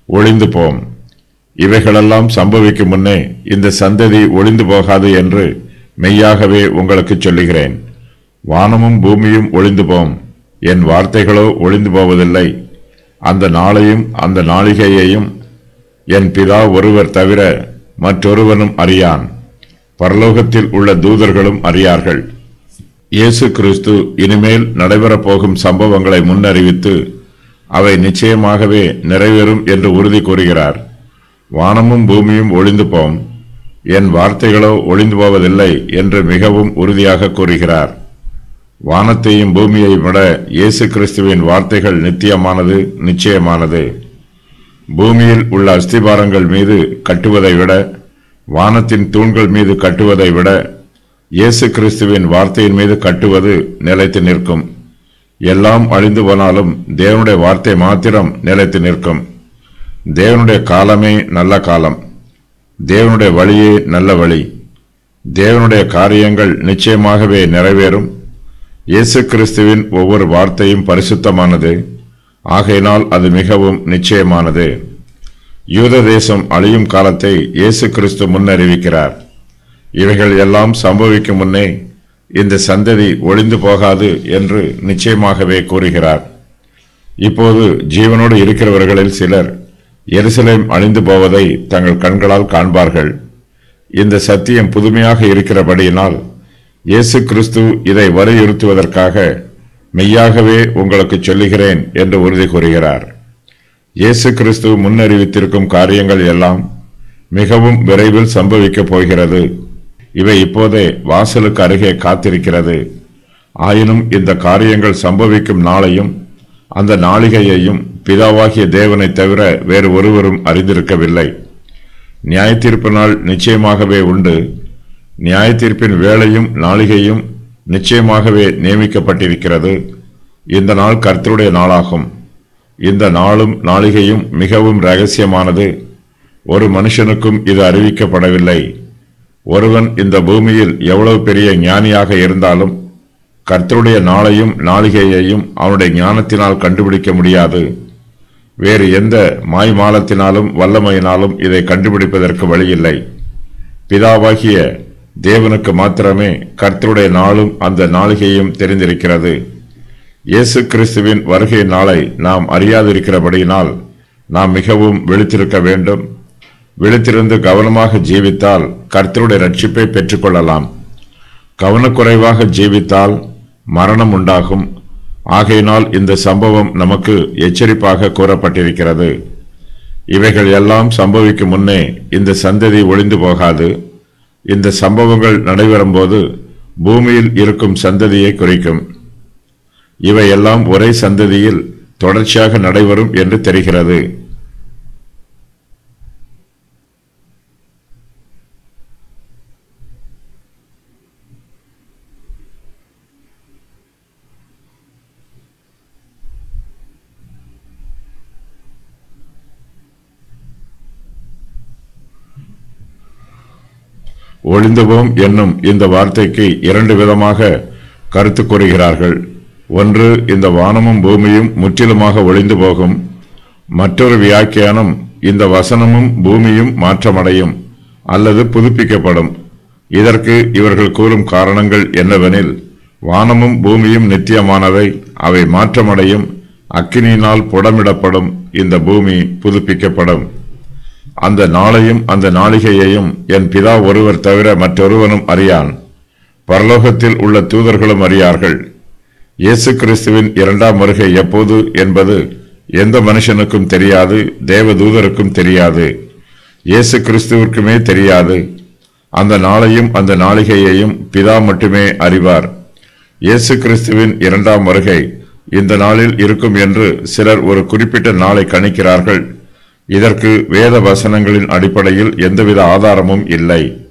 ஒளிந்து போம் இவைகளெல்லாம் சம்பவிக்கும் முன்னே இந்த சந்ததி ஒளிந்து போகாது என்று மெய்யாகவே உங்களுக்கு சொல்லுகிறேன் வானமும் பூமியும் ஒளிந்து போம் என் வார்த்தைகளோ ஒளிந்து போவதில்லை அந்த நாளையும் அந்த நாளிகையையும் என் பிதா ஒருவர் தவிர மற்றொருவனும் அறியான் பரலோகத்தில் உள்ள தூதர்களும் அறியார்கள் இயேசு கிறிஸ்து இனிமேல் நடைபெறப் போகும் சம்பவங்களை முன்னறிவித்து அவை நிச்சயமாகவே நிறைவேறும் என்று உறுதி கூறுகிறார் வானமும் பூமியும் ஒளிந்து போம் என் வார்த்தைகளோ ஒளிந்து போவதில்லை என்று மிகவும் உறுதியாக கூறுகிறார் வானத்தையும் பூமியை விட இயேசு கிறிஸ்துவின் வார்த்தைகள் நித்தியமானது நிச்சயமானது பூமியில் உள்ள அஸ்திபாரங்கள் மீது கட்டுவதை விட வானத்தின் தூண்கள் மீது கட்டுவதை விட இயேசு கிறிஸ்துவின் வார்த்தையின் மீது கட்டுவது நிலைத்து நிற்கும் எல்லாம் அழிந்து போனாலும் தேவனுடைய வார்த்தை மாத்திரம் நிலைத்து நிற்கும் தேவனுடைய காலமே நல்ல காலம் தேவனுடைய வழியே நல்ல வழி தேவனுடைய காரியங்கள் நிச்சயமாகவே நிறைவேறும் இயேசு கிறிஸ்துவின் ஒவ்வொரு வார்த்தையும் பரிசுத்தமானது ஆகையினால் அது மிகவும் நிச்சயமானது யூத தேசம் அழியும் காலத்தை இயேசு கிறிஸ்து முன்னறிவிக்கிறார் இவைகள் எல்லாம் சம்பவிக்கும் முன்னே இந்த சந்ததி ஒளிந்து போகாது என்று நிச்சயமாகவே கூறுகிறார் இப்போது ஜீவனோடு இருக்கிறவர்களில் சிலர் எருசலேம் அழிந்து போவதை தங்கள் கண்களால் காண்பார்கள் இந்த சத்தியம் புதுமையாக இருக்கிறபடியினால் இயேசு கிறிஸ்து இதை வலியுறுத்துவதற்காக மெய்யாகவே உங்களுக்கு சொல்லுகிறேன் என்று உறுதி கூறுகிறார் இயேசு கிறிஸ்து முன்னறிவித்திருக்கும் காரியங்கள் எல்லாம் மிகவும் விரைவில் சம்பவிக்கப் போகிறது இவை இப்போதே வாசலுக்கு அருகே காத்திருக்கிறது ஆயினும் இந்த காரியங்கள் சம்பவிக்கும் நாளையும் அந்த நாளிகையையும் பிதாவாகிய தேவனை தவிர வேறு ஒருவரும் அறிந்திருக்கவில்லை நியாயத்தீர்ப்பு நாள் நிச்சயமாகவே உண்டு நியாயத்தீர்ப்பின் வேளையும் நாளிகையும் நிச்சயமாகவே நியமிக்கப்பட்டிருக்கிறது இந்த நாள் கர்த்தருடைய நாளாகும் இந்த நாளும் நாளிகையும் மிகவும் ரகசியமானது ஒரு மனுஷனுக்கும் இது அறிவிக்கப்படவில்லை ஒருவன் இந்த பூமியில் எவ்வளவு பெரிய ஞானியாக இருந்தாலும் கர்த்தருடைய நாளையும் நாளிகையையும் அவனுடைய ஞானத்தினால் கண்டுபிடிக்க முடியாது வேறு எந்த மாய்மாலத்தினாலும் வல்லமையினாலும் இதை கண்டுபிடிப்பதற்கு வழியில்லை பிதாவாகிய தேவனுக்கு மாத்திரமே கர்த்தருடைய நாளும் அந்த நாளிகையும் தெரிந்திருக்கிறது இயேசு கிறிஸ்துவின் வருகை நாளை நாம் அறியாதிருக்கிறபடியினால் நாம் மிகவும் விழித்திருக்க வேண்டும் விழித்திருந்து கவனமாக ஜீவித்தால் கர்த்தருடைய ரட்சிப்பை பெற்றுக்கொள்ளலாம் கவனக்குறைவாக ஜீவித்தால் மரணம் உண்டாகும் ஆகையினால் இந்த சம்பவம் நமக்கு எச்சரிப்பாக கூறப்பட்டிருக்கிறது இவைகள் எல்லாம் சம்பவிக்கும் முன்னே இந்த சந்ததி ஒளிந்து போகாது இந்த சம்பவங்கள் நடைபெறும்போது பூமியில் இருக்கும் சந்ததியை குறிக்கும் இவை எல்லாம் ஒரே சந்ததியில் தொடர்ச்சியாக நடைபெறும் என்று தெரிகிறது ஒளிந்துவோம் என்னும் இந்த வார்த்தைக்கு இரண்டு விதமாக கருத்து கூறுகிறார்கள் ஒன்று இந்த வானமும் பூமியும் முற்றிலுமாக ஒளிந்து போகும் மற்றொரு வியாக்கியானம் இந்த வசனமும் பூமியும் மாற்றமடையும் அல்லது புதுப்பிக்கப்படும் இதற்கு இவர்கள் கூறும் காரணங்கள் என்னவெனில் வானமும் பூமியும் நித்தியமானவை அவை மாற்றமடையும் அக்கினியினால் புடமிடப்படும் இந்த பூமி புதுப்பிக்கப்படும் அந்த நாளையும் அந்த நாளிகையையும் என் பிதா ஒருவர் தவிர மற்றொருவனும் அறியான் பரலோகத்தில் உள்ள தூதர்களும் அறியார்கள் இயேசு கிறிஸ்துவின் இரண்டாம் வருகை எப்போது என்பது எந்த மனுஷனுக்கும் தெரியாது தேவ தூதருக்கும் தெரியாது இயேசு கிறிஸ்துவிற்குமே தெரியாது அந்த நாளையும் அந்த நாளிகையையும் பிதா மட்டுமே அறிவார் இயேசு கிறிஸ்துவின் இரண்டாம் வருகை இந்த நாளில் இருக்கும் என்று சிலர் ஒரு குறிப்பிட்ட நாளை கணிக்கிறார்கள் இதற்கு வேத வசனங்களின் அடிப்படையில் எந்தவித ஆதாரமும் இல்லை